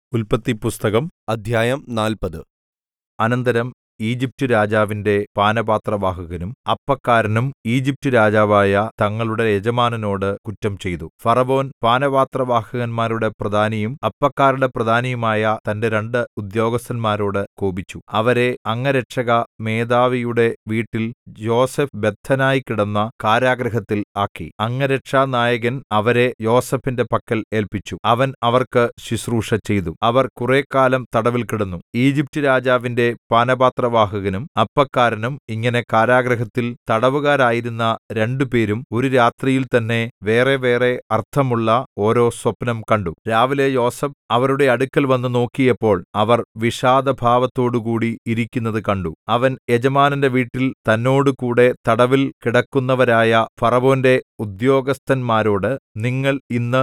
ഉല്പത്തിപ്പുസ്തകം അധ്യായം നാല്പത് അനന്തരം ഈജിപ്റ്റ് രാജാവിന്റെ പാനപാത്രവാഹകനും അപ്പക്കാരനും ഈജിപ്റ്റ് രാജാവായ തങ്ങളുടെ യജമാനനോട് കുറ്റം ചെയ്തു ഫറവോൻ പാനപാത്രവാഹകന്മാരുടെ പ്രധാനിയും അപ്പക്കാരുടെ പ്രധാനിയുമായ തന്റെ രണ്ട് ഉദ്യോഗസ്ഥന്മാരോട് കോപിച്ചു അവരെ അംഗരക്ഷക മേധാവിയുടെ വീട്ടിൽ യോസേഫ് ബദ്ധനായി കിടന്ന കാരാഗൃഹത്തിൽ ആക്കി അംഗരക്ഷാനായകൻ അവരെ യോസേഫിന്റെ പക്കൽ ഏല്പിച്ചു അവൻ അവർക്ക് ശുശ്രൂഷ ചെയ്തു അവർ കുറെക്കാലം തടവിൽ കിടന്നു ഈജിപ്റ്റ് രാജാവിന്റെ പാനപാത്രവാഹകനും അപ്പക്കാരനും ഇങ്ങനെ കാരാഗൃഹത്തിൽ തടവുകാരായിരുന്ന രണ്ടുപേരും ഒരു രാത്രിയിൽ തന്നെ വേറെ വേറെ അർത്ഥമുള്ള ഓരോ സ്വപ്നം കണ്ടു രാവിലെ യോസേഫ് അവരുടെ അടുക്കൽ വന്ന് നോക്കിയപ്പോൾ അവർ വിഷാദഭാവത്തോടുകൂടി ഇരിക്കുന്നത് കണ്ടു അവൻ യജമാനന്റെ വീട്ടിൽ തന്നോടുകൂടെ തടവിൽ കിടക്കുന്നവരായ ഫറവോന്റെ ഉദ്യോഗസ്ഥന്മാരോട് നിങ്ങൾ ഇന്ന്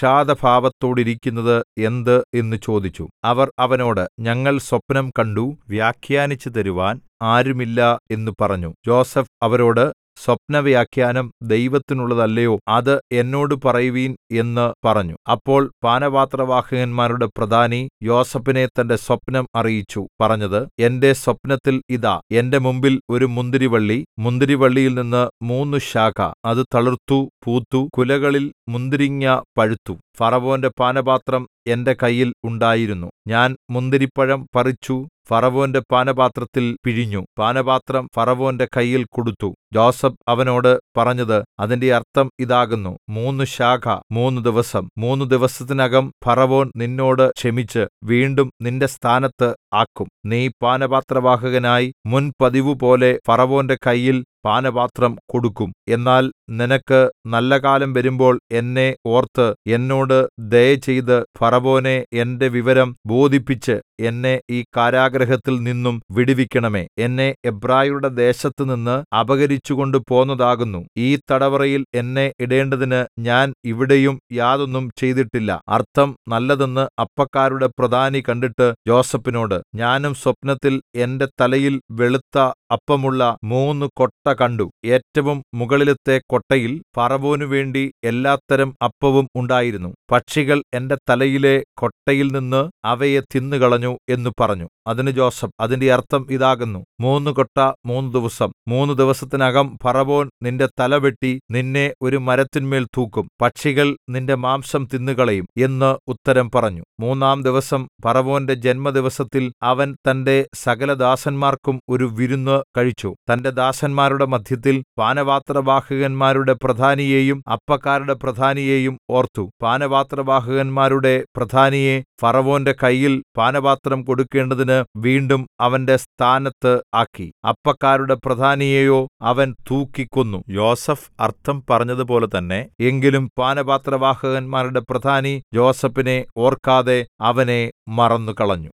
വിഷാദഭാവത്തോടിരിക്കുന്നത് എന്ത് എന്ന് ചോദിച്ചു അവർ അവനോട് ഞങ്ങൾ സ്വപ്നം കണ്ടു വ്യാഖ്യാനിച്ചു തരുവാൻ ആരുമില്ല എന്ന് പറഞ്ഞു യോസേഫ് അവരോട് സ്വപ്നവ്യാഖ്യാനം ദൈവത്തിനുള്ളതല്ലയോ അത് എന്നോട് പറയുവിൻ എന്ന് പറഞ്ഞു അപ്പോൾ പാനപാത്രവാഹകന്മാരുടെ പ്രധാനി യോസേഫിനെ തന്റെ സ്വപ്നം അറിയിച്ചു പറഞ്ഞത് എന്റെ സ്വപ്നത്തിൽ ഇതാ എന്റെ മുമ്പിൽ ഒരു മുന്തിരിവള്ളി മുന്തിരിവള്ളിയിൽ നിന്ന് മൂന്നു ശാഖ അത് തളിർത്തു പൂത്തു കുലകളിൽ മുന്തിരിങ്ങ പഴുത്തു ഫറവോന്റെ പാനപാത്രം എന്റെ കയ്യിൽ ഉണ്ടായിരുന്നു ഞാൻ മുന്തിരിപ്പഴം പറിച്ചു ഫറവോന്റെ പാനപാത്രത്തിൽ പിഴിഞ്ഞു പാനപാത്രം ഫറവോന്റെ കയ്യിൽ കൊടുത്തു യോസേഫ് അവനോട് പറഞ്ഞത് അതിന്റെ അർത്ഥം ഇതാകുന്നു മൂന്ന് ശാഖ മൂന്ന് ദിവസം മൂന്ന് ദിവസത്തിനകം ഫറവോൻ നിന്നോട് ക്ഷമിച്ച് വീണ്ടും നിന്റെ സ്ഥാനത്ത് ആക്കും നീ പാനപാത്രവാഹകനായി മുൻ പതിവുപോലെ ഫറവോന്റെ കയ്യിൽ പാനപാത്രം കൊടുക്കും എന്നാൽ നിനക്ക് നല്ല കാലം വരുമ്പോൾ എന്നെ ഓർത്ത് എന്നോട് ദയചെയ്ത് ഫറവോനെ എന്റെ വിവരം ബോധിപ്പിച്ച് എന്നെ ഈ കാരാഗൃഹത്തിൽ നിന്നും വിടുവിക്കണമേ എന്നെ എബ്രായരുടെ ദേശത്തുനിന്ന് അപഹരിച്ചുകൊണ്ട് പോന്നതാകുന്നു ഈ തടവറയിൽ എന്നെ ഇടേണ്ടതിന് ഞാൻ ഇവിടെയും യാതൊന്നും ചെയ്തിട്ടില്ല അർത്ഥം നല്ലതെന്ന് അപ്പക്കാരുടെ പ്രധാനി കണ്ടിട്ട് യോസേഫിനോട് ഞാനും സ്വപ്നത്തിൽ എന്റെ തലയിൽ വെളുത്ത അപ്പമുള്ള മൂന്ന് കൊട്ട കണ്ടു ഏറ്റവും മുകളിലത്തെ കൊട്ടയിൽ ഫറവോനു വേണ്ടി എല്ലാത്തരം അപ്പവും ഉണ്ടായിരുന്നു പക്ഷികൾ എന്റെ തലയിലെ കൊട്ടയിൽ നിന്ന് അവയെ തിന്നുകളഞ്ഞു എന്ന് പറഞ്ഞു അതിന് ജോസഫ് അതിന്റെ അർത്ഥം ഇതാകുന്നു മൂന്ന് കൊട്ട മൂന്ന് ദിവസം മൂന്ന് ദിവസത്തിനകം ഫറവോൻ നിന്റെ തല വെട്ടി നിന്നെ ഒരു മരത്തിന്മേൽ തൂക്കും പക്ഷികൾ നിന്റെ മാംസം തിന്നുകളയും എന്ന് ഉത്തരം പറഞ്ഞു മൂന്നാം ദിവസം ഫറവോന്റെ ജന്മദിവസത്തിൽ അവൻ തന്റെ സകലദാസന്മാർക്കും ഒരു വിരുന്ന് കഴിച്ചു തന്റെ ദാസന്മാരുടെ മധ്യത്തിൽ പാനപാത്രവാഹകന്മാരുടെ പ്രധാനിയെയും അപ്പക്കാരുടെ പ്രധാനിയെയും ഓർത്തു പാനപാത്രവാഹകന്മാരുടെ പ്രധാനിയെ ഫറവോന്റെ കയ്യിൽ പാനപാത്രം കൊടുക്കേണ്ടതിന് വീണ്ടും അവന്റെ സ്ഥാനത്ത് ആക്കി അപ്പക്കാരുടെ പ്രധാനിയെയോ അവൻ തൂക്കിക്കൊന്നു യോസഫ് അർത്ഥം പറഞ്ഞതുപോലെ തന്നെ എങ്കിലും പാനപാത്രവാഹകന്മാരുടെ പ്രധാനി യോസഫിനെ ഓർക്കാതെ അവനെ മറന്നുകളഞ്ഞു